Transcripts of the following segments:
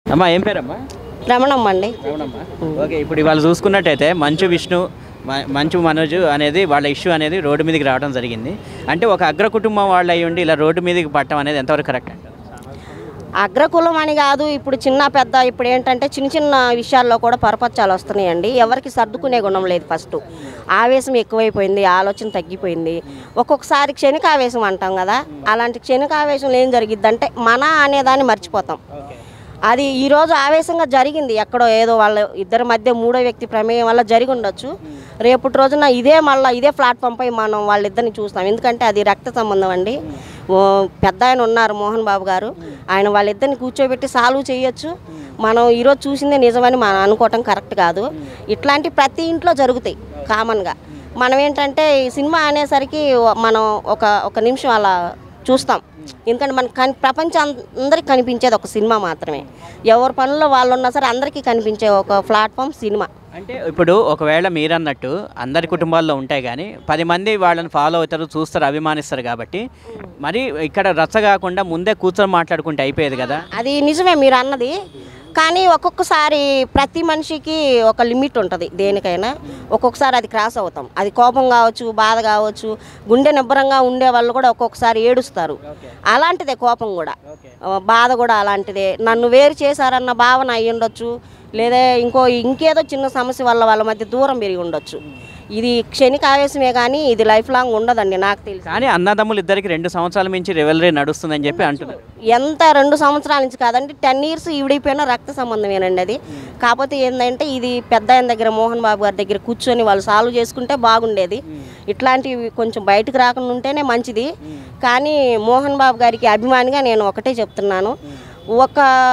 అమ్మా ఏం పేరమ్మా రమణమ్మ అండి రమణమ్మ ఓకే ఇప్పుడు ఇవాళ చూసుకున్నట్టయితే మంచు విష్ణు మ- మంచు మనోజ్ అనేది వాళ్ళ ఇష్యూ అనేది రోడ్డు మీదకి రావడం జరిగింది అంటే ఒక అగ్ర కుటుంబం వాళ్ళు అయ్యి ఉండి ఇలా రోడ్డు మీదకి పట్టడం అనేది ఎంతవరకు కరెక్ట్ అంటారు అగ్రకులం అని కాదు ఇప్పుడు చిన్న పెద్ద ఇప్పుడు ఏంటంటే చిన్న చిన్న విషయాల్లో కూడా పొరపచ్చాలు వస్తున్నాయండి ఎవరికి సర్దుకునే గుణం లేదు ఫస్ట్ ఆవేశం ఎక్కువైపోయింది ఆలోచన తగ్గిపోయింది ఒక్కొక్కసారి క్షణికావేశం అంటాం కదా అలాంటి క్షణికావేశం ఏం జరిగిద్దంటే మన అనేదాన్ని మర్చిపోతాం అది ఈరోజు ఆవేశంగా జరిగింది ఎక్కడో ఏదో వాళ్ళ ఇద్దరి మధ్య మూడో వ్యక్తి ప్రమేయం వల్ల జరిగి ఉండొచ్చు రేపటి రోజున ఇదే మళ్ళీ ఇదే ప్లాట్ఫామ్ పై మనం వాళ్ళిద్దరిని చూస్తాం ఎందుకంటే అది రక్త సంబంధం అండి ఓ పెద్ద ఆయన ఉన్నారు మోహన్ బాబు గారు ఆయన వాళ్ళిద్దరిని కూర్చోబెట్టి సాల్వ్ చేయొచ్చు మనం ఈరోజు చూసిందే నిజమని మనం అనుకోవటం కరెక్ట్ కాదు ఇట్లాంటి ప్రతి ఇంట్లో జరుగుతాయి కామన్గా మనం ఏంటంటే ఈ సినిమా అనేసరికి మనం ఒక ఒక నిమిషం అలా చూస్తాం ఎందుకంటే మన కని ప్రపంచం అందరికి కనిపించేది ఒక సినిమా మాత్రమే ఎవరి పనుల్లో వాళ్ళు ఉన్నా సరే అందరికీ కనిపించే ఒక ప్లాట్ఫామ్ సినిమా అంటే ఇప్పుడు ఒకవేళ మీరన్నట్టు అందరి కుటుంబాల్లో ఉంటాయి కానీ పది మంది వాళ్ళని ఫాలో అవుతారు చూస్తారు అభిమానిస్తారు కాబట్టి మరి ఇక్కడ రచ్చ కాకుండా ముందే కూర్చొని మాట్లాడుకుంటే అయిపోయేది కదా అది నిజమే మీరు అన్నది కానీ ఒక్కొక్కసారి ప్రతి మనిషికి ఒక లిమిట్ ఉంటుంది దేనికైనా ఒక్కొక్కసారి అది క్రాస్ అవుతాం అది కోపం కావచ్చు బాధ కావచ్చు గుండె నిబ్బరంగా ఉండే వాళ్ళు కూడా ఒక్కొక్కసారి ఏడుస్తారు అలాంటిదే కోపం కూడా ఆ, బాధ కూడా అలాంటిదే నన్ను వేరు చేశారన్న భావన అయ్యి ఉండొచ్చు లేదా ఇంకో ఇంకేదో చిన్న సమస్య వల్ల వాళ్ళ మధ్య దూరం పెరిగి ఉండొచ్చు ఇది క్షణిక ఆవేశమే కానీ ఇది లైఫ్ లాంగ్ ఉండదండి నాకు తెలిసి కానీ అన్నదమ్ములు ఇద్దరికి రెండు సంవత్సరాల మించి రెవెలరీ నడుస్తుందని చెప్పి అంటున్నారు ఎంత రెండు సంవత్సరాల నుంచి కాదండి టెన్ ఇయర్స్ ఈవిడైపోయిన రక్త సంబంధమేనండి అది కాకపోతే ఏంటంటే ఇది పెద్ద ఆయన దగ్గర మోహన్ బాబు గారి దగ్గర కూర్చొని వాళ్ళు సాల్వ్ చేసుకుంటే బాగుండేది ఇట్లాంటివి కొంచెం బయటకు రాకుండా ఉంటేనే మంచిది కానీ మోహన్ బాబు గారికి అభిమానిగా నేను ఒకటే చెప్తున్నాను ఒక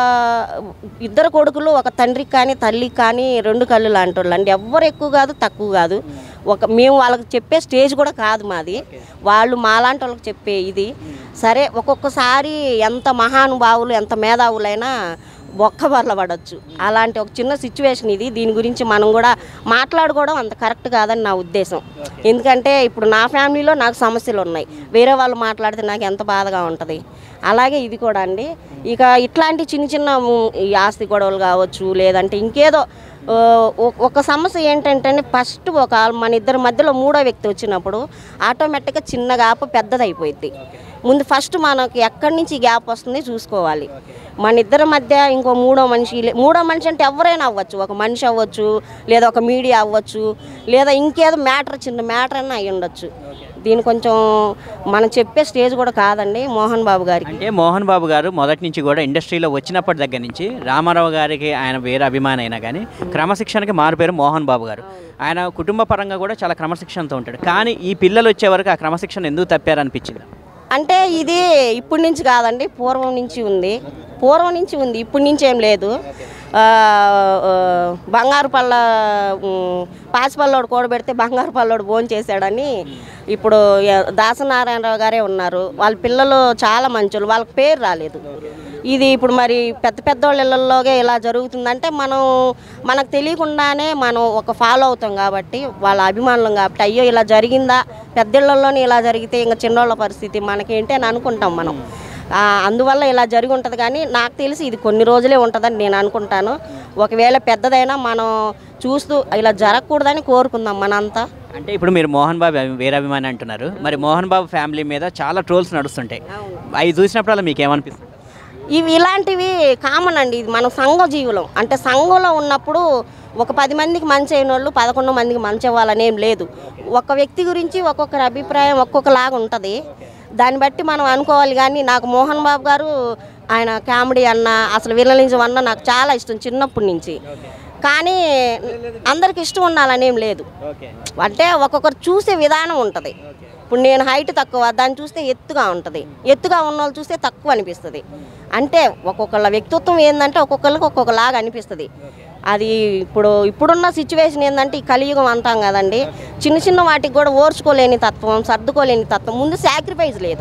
ఇద్దరు కొడుకులు ఒక తండ్రికి కానీ తల్లికి కానీ రెండు కళ్ళు లాంటి వాళ్ళు అండి ఎవ్వరు ఎక్కువ కాదు తక్కువ కాదు ఒక మేము వాళ్ళకి చెప్పే స్టేజ్ కూడా కాదు మాది వాళ్ళు మాలాంటి వాళ్ళకి చెప్పే ఇది సరే ఒక్కొక్కసారి ఎంత మహానుభావులు ఎంత మేధావులైనా బొక్క బర్ల పడవచ్చు అలాంటి ఒక చిన్న సిచ్యువేషన్ ఇది దీని గురించి మనం కూడా మాట్లాడుకోవడం అంత కరెక్ట్ కాదని నా ఉద్దేశం ఎందుకంటే ఇప్పుడు నా ఫ్యామిలీలో నాకు సమస్యలు ఉన్నాయి వేరే వాళ్ళు మాట్లాడితే నాకు ఎంత బాధగా ఉంటుంది అలాగే ఇది కూడా అండి ఇక ఇట్లాంటి చిన్న చిన్న మ్, ఈ ఆస్తి గొడవలు కావచ్చు లేదంటే ఇంకేదో ఆ, ఒ- ఒక సమస్య ఏంటంటే ఫస్ట్ ఒక మన ఇద్దరి మధ్యలో మూడో వ్యక్తి వచ్చినప్పుడు ఆటోమేటిక్గా చిన్న గ్యాప్ పెద్దదైపోయింది ముందు ఫస్ట్ మనకి ఎక్కడి నుంచి గ్యాప్ వస్తుంది చూసుకోవాలి మన ఇద్దరి మధ్య ఇంకో మూడో మనిషి లే- మూడో మనిషి అంటే ఎవరైనా అవ్వచ్చు ఒక మనిషి అవ్వచ్చు లేదా ఒక మీడియా అవ్వచ్చు లేదా ఇంకేదో మ్యాటర్ చిన్న మ్యాటర్ అయినా అయి ఉండొచ్చు దీని కొంచెం మనం చెప్పే స్టేజ్ కూడా కాదండి మోహన్ బాబు గారికి అంటే మోహన్ బాబు గారు మొదటి నుంచి కూడా ఇండస్ట్రీలో వచ్చినప్పటి దగ్గర నుంచి రామారావు గారికి ఆయన వేరే అభిమాని అయినా కానీ క్రమశిక్షణకి మారు పేరు మోహన్ బాబు గారు ఆయన కుటుంబ పరంగా కూడా చాలా క్రమశిక్షణతో ఉంటాడు కానీ ఈ పిల్లలు వచ్చే వరకు ఆ క్రమశిక్షణ ఎందుకు తప్పారనిపించింది అంటే ఇది ఇప్పటి నుంచి కాదండి పూర్వం నుంచి ఉంది పూర్వం నుంచి ఉంది ఇప్పటి నుంచి ఏం లేదు ఆ, ఆ, బంగారు పళ్ళ ఉమ్, పాచిపల్లోడు కూడబెడితే బంగారు పల్లోడు భోజనం చేశాడని ఇప్పుడు ఎ- దాసనారాయణరావు గారే ఉన్నారు వాళ్ళ పిల్లలు చాలా మంచోళ్ళు వాళ్ళకి పేరు రాలేదు ఇది ఇప్పుడు మరి పెద్ద పెద్ద వాళ్ళ ఇళ్ళల్లోగే ఇలా జరుగుతుందంటే మనం మనకు తెలియకుండానే మనం ఒక ఫాలో అవుతాం కాబట్టి వాళ్ళ అభిమానులం కాబట్టి అయ్యో ఇలా జరిగిందా పెద్దిళ్ళల్లోనే ఇలా జరిగితే ఇంకా చిన్నోళ్ళ పరిస్థితి మనకేంటి అని అనుకుంటాం మనం ఆ, అందువల్ల ఇలా జరిగి ఉంటుంది కానీ నాకు తెలిసి ఇది కొన్ని రోజులే ఉంటుందని నేను అనుకుంటాను ఒకవేళ పెద్దదైనా మనం చూస్తూ ఇలా జరగకూడదని కోరుకుందాం మనంతా అంటే ఇప్పుడు మీరు మోహన్ బాబు అభి- వేరే అభిమాని అంటున్నారు మరి మోహన్ బాబు ఫ్యామిలీ మీద చాలా ట్రోల్స్ నడుస్తుంటాయి అవి చూసినప్పుడల్లా మీకు ఏమనిపిస్తుంది ఇవి ఇలాంటివి కామన్ అండి ఇది మనం సంఘ జీవులం అంటే సంఘంలో ఉన్నప్పుడు ఒక పది మందికి మంచి అయిన వాళ్ళు పదకొండు మందికి మంచి అవ్వాలని ఏం లేదు ఒక వ్యక్తి గురించి ఒక్కొక్కరి అభిప్రాయం ఒక్కొక్కలాగా ఉంటుంది దాన్ని బట్టి మనం అనుకోవాలి కానీ నాకు మోహన్ బాబు గారు ఆయన కామెడీ అన్న అసలు విలనిజం అన్న నాకు చాలా ఇష్టం చిన్నప్పటి నుంచి కానీ అందరికి ఇష్టం ఉండాలని ఏం లేదు ఓకే అంటే ఒక్కొక్కరు చూసే విధానం ఉంటుంది ఇప్పుడు నేను హైట్ తక్కువ దాన్ని చూస్తే ఎత్తుగా ఉంటుంది ఎత్తుగా ఉన్న వాళ్ళు చూస్తే తక్కువ అనిపిస్తుంది అంటే ఒక్కొక్కళ్ళ వ్యక్తిత్వం ఏంటంటే ఒక్కొక్కరికి ఒక్కొక్కలాగా అనిపిస్తుంది అది ఇప్పుడు ఇప్పుడున్న సిచ్యువేషన్ ఏంటంటే ఈ కలియుగం అంటాం కదండి చిన్న చిన్న వాటికి కూడా ఓర్చుకోలేని తత్వం సర్దుకోలేని తత్వం ముందు సాక్రిఫైస్ లేదు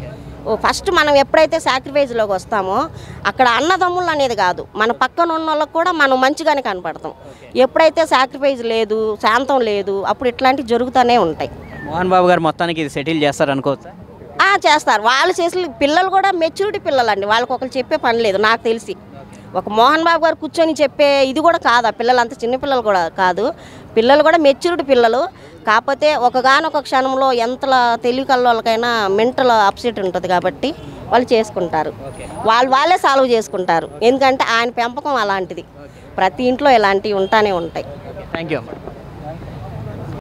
ఓ ఫస్ట్ మనం ఎప్పుడైతే సాక్రిఫైస్లోకి వస్తామో అక్కడ అన్నదమ్ములు అనేది కాదు మన పక్కన ఉన్న వాళ్ళకి కూడా మనం మంచిగానే కనపడతాం ఎప్పుడైతే సాక్రిఫైస్ లేదు శాంతం లేదు అప్పుడు ఇట్లాంటివి జరుగుతూనే ఉంటాయి మోహన్ బాబు గారు మొత్తానికి ఇది సెటిల్ చేస్తారు అనుకోవచ్చా ఆ, చేస్తారు వాళ్ళు చేసిన పిల్లలు కూడా మెచ్యూరిటీ పిల్లలండి వాళ్ళకి ఒకరు చెప్పే పని లేదు నాకు తెలిసి ఒక మోహన్ బాబు గారు కూర్చొని చెప్పే ఇది కూడా కాదు ఆ పిల్లలు అంత చిన్నపిల్లలు కూడా కాదు పిల్లలు కూడా మెచ్యూరిటీ పిల్లలు కాకపోతే ఒకగానొక క్షణంలో ఎంతలా తెలివి కల్లోళ్ళకైనా మెంటల్ అప్సెట్ ఉంటుంది కాబట్టి వాళ్ళు చేసుకుంటారు వాళ్ళు వాళ్ళే సాల్వ్ చేసుకుంటారు ఎందుకంటే ఆయన పెంపకం అలాంటిది ప్రతి ఇంట్లో ఇలాంటివి ఉంటానే ఉంటాయి థ్యాంక్ యూ అమ్మ